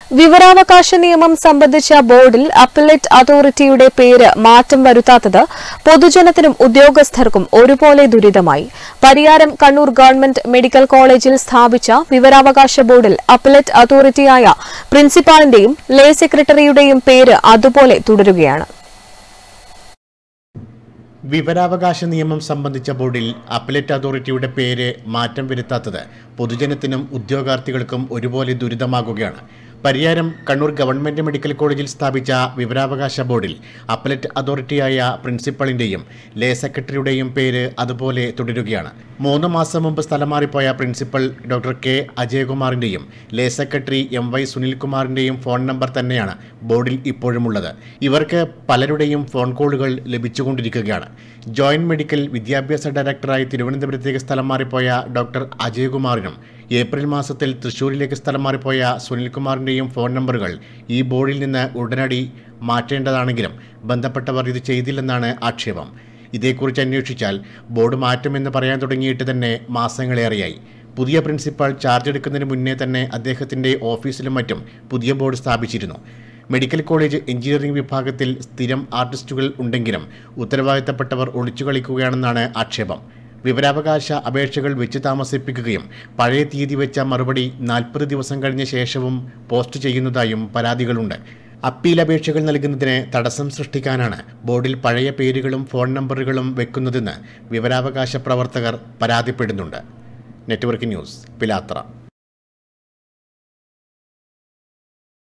വിവരാവകാശ നിയമം സംബന്ധിച്ച ബോർഡിൽ അപ്പലേറ്റ് അതോറിറ്റിയുടെ പേര് മാറ്റം വരുത്താത്തത് പൊതുജനത്തിനും ഉദ്യോഗസ്ഥർക്കും ഒരുപോലെ ദുരിതമായി പരിയാരം കണ്ണൂർ ഗവൺമെന്റ് മെഡിക്കൽ കോളേജിൽ സ്ഥാപിച്ച വിവരാവകാശ ബോർഡിൽ അപ്പലേറ്റ് അതോറിറ്റിയായ പ്രിൻസിപ്പാളിന്റെയും ലേ സെക്രട്ടറിയുടെയും പേര് അതുപോലെ തുടരുകയാണ് വിവരാവകാശ നിയമം സംബന്ധിച്ച ബോർഡിൽ അപ്പലേറ്റ് അതോറിറ്റിയുടെ പേര് മാറ്റം വരുത്താത്തത് പൊതുജനത്തിനും ഉദ്യോഗാർത്ഥികൾക്കും ഒരുപോലെ ദുരിതമാകുകയാണ് പരിയാരം കണ്ണൂർ ഗവൺമെന്റ് മെഡിക്കൽ കോളേജിൽ സ്ഥാപിച്ച വിവരാവകാശ ബോർഡിൽ അപ്പലേറ്റ് അതോറിറ്റിയായ പ്രിൻസിപ്പളിന്റെയും ലേ സെക്രട്ടറിയുടെയും പേര് അതുപോലെ തുടരുകയാണ് മൂന്ന് മാസം മുമ്പ് സ്ഥലം മാറിപ്പോയ പ്രിൻസിപ്പൽ ഡോക്ടർ കെ അജയകുമാറിന്റെയും ലേ സെക്രട്ടറി എം വൈ സുനിൽകുമാറിന്റെയും ഫോൺ നമ്പർ തന്നെയാണ് ബോർഡിൽ ഇപ്പോഴുമുള്ളത് ഇവർക്ക് പലരുടെയും ഫോൺ കോളുകൾ ലഭിച്ചുകൊണ്ടിരിക്കുകയാണ് ജോയിന്റ് മെഡിക്കൽ വിദ്യാഭ്യാസ ഡയറക്ടറായി തിരുവനന്തപുരത്തേക്ക് സ്ഥലം മാറിപ്പോയ ഡോക്ടർ അജയകുമാറിനും ഏപ്രിൽ മാസത്തിൽ തൃശൂരിലേക്ക് സ്ഥലം മാറിപ്പോയ സുനിൽകുമാറിൻ്റെയും ഫോൺ നമ്പറുകൾ ഈ ബോർഡിൽ നിന്ന് ഉടനടി മാറ്റേണ്ടതാണെങ്കിലും ബന്ധപ്പെട്ടവർ ഇത് ചെയ്തില്ലെന്നാണ് ആക്ഷേപം ഇതേക്കുറിച്ച് അന്വേഷിച്ചാൽ ബോർഡ് മാറ്റുമെന്ന് പറയാൻ തുടങ്ങിയിട്ട് തന്നെ മാസങ്ങളേറെയായി പുതിയ പ്രിൻസിപ്പാൾ ചാർജ് എടുക്കുന്നതിന് മുന്നേ തന്നെ അദ്ദേഹത്തിൻ്റെ ഓഫീസിലും മറ്റും പുതിയ ബോർഡ് സ്ഥാപിച്ചിരുന്നു മെഡിക്കൽ കോളേജ് എഞ്ചിനീയറിംഗ് വിഭാഗത്തിൽ സ്ഥിരം ആർട്ടിസ്റ്റുകൾ ഉണ്ടെങ്കിലും ഉത്തരവാദിത്തപ്പെട്ടവർ ഒളിച്ചു കളിക്കുകയാണെന്നാണ് ആക്ഷേപം വിവരാവകാശ അപേക്ഷകൾ വെച്ച് താമസിപ്പിക്കുകയും പഴയ തീയതി വെച്ച മറുപടി നാൽപ്പത് ദിവസം കഴിഞ്ഞ ശേഷവും പോസ്റ്റ് ചെയ്യുന്നതായും പരാതികളുണ്ട് അപ്പീൽ അപേക്ഷകൾ നൽകുന്നതിന് തടസ്സം സൃഷ്ടിക്കാനാണ് ബോർഡിൽ പഴയ പേരുകളും ഫോൺ നമ്പറുകളും വെക്കുന്നതെന്ന് വിവരാവകാശ പ്രവർത്തകർ പരാതിപ്പെടുന്നുണ്ട് നെറ്റ്വർക്ക് ന്യൂസ് പിലാത്ര